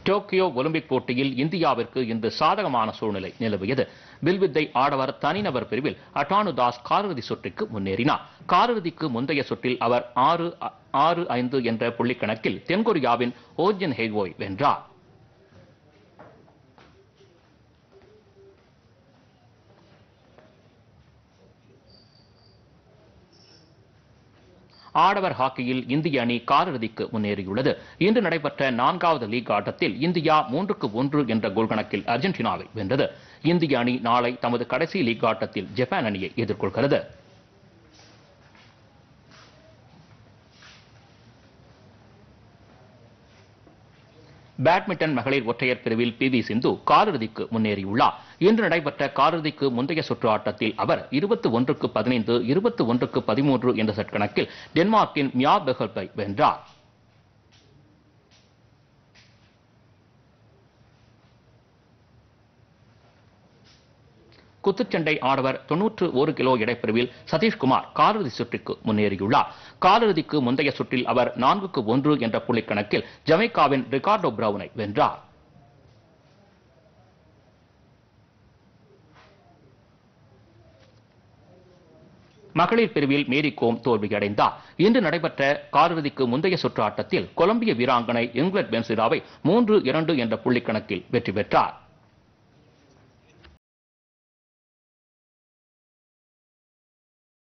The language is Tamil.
டோக்கியோ ஒலிம்பிக் போட்டியில் இந்தியாவிற்கு இன்று சாதகமான சூழ்நிலை நிலவியது வில்வித்தை ஆடவர் தனிநபர் பிரிவில் அட்டானு தாஸ் காலிறுதி சுற்றுக்கு முன்னேறினார் காலிறுதிக்கு முந்தைய சுற்றில் அவர் ஆறு ஆறு ஐந்து என்ற புள்ளிக்கணக்கில் தென்கொரியாவின் ஓஜன் ஹெய்வோய் வென்றார் ஆடவர் ஹாக்கியில் இந்திய அணி காலிறுதிக்கு முன்னேறியுள்ளது இன்று நடைபெற்ற நான்காவது லீக் ஆட்டத்தில் இந்தியா மூன்றுக்கு ஒன்று என்ற கோல் கணக்கில் அர்ஜென்டினாவை வென்றது இந்திய அணி நாளை தமது கடைசி லீக் ஆட்டத்தில் ஜப்பான் அணியை எதிர்கொள்கிறது பேட்மிண்டன் மகளிர் ஒற்றையர் பிரிவில் பி வி சிந்து காலிறுதிக்கு முன்னேறியுள்ளார் இன்று நடைபெற்ற காலிறுதிக்கு முந்தைய சுற்று ஆட்டத்தில் அவர் இருபத்தி ஒன்றுக்கு பதினைந்து இருபத்தி ஒன்றுக்கு பதிமூன்று என்ற செட் கணக்கில் டென்மார்க்கின் மியா பெஹல்பை வென்றார் குத்துச்சண்டை ஆடவர் தொன்னூற்று ஒரு கிலோ எடைப்பிரிவில் சதீஷ்குமார் காலிறுதி சுற்றுக்கு முன்னேறியுள்ளார் காலிறுதிக்கு முந்தைய சுற்றில் அவர் நான்குக்கு ஒன்று என்ற புள்ளிக்கணக்கில் ஜமைக்காவின் ரிகார்டோ பிரவுனை வென்றார் மகளிர் பிரிவில் மேரி கோம் தோல்வியடைந்தார் இன்று நடைபெற்ற காலிறுதிக்கு முந்தைய சுற்று ஆட்டத்தில் கொலம்பிய வீராங்கனை இங்கிலட் பென்சிராவை மூன்று இரண்டு என்ற புள்ளிக்கணக்கில் வெற்றி பெற்றார்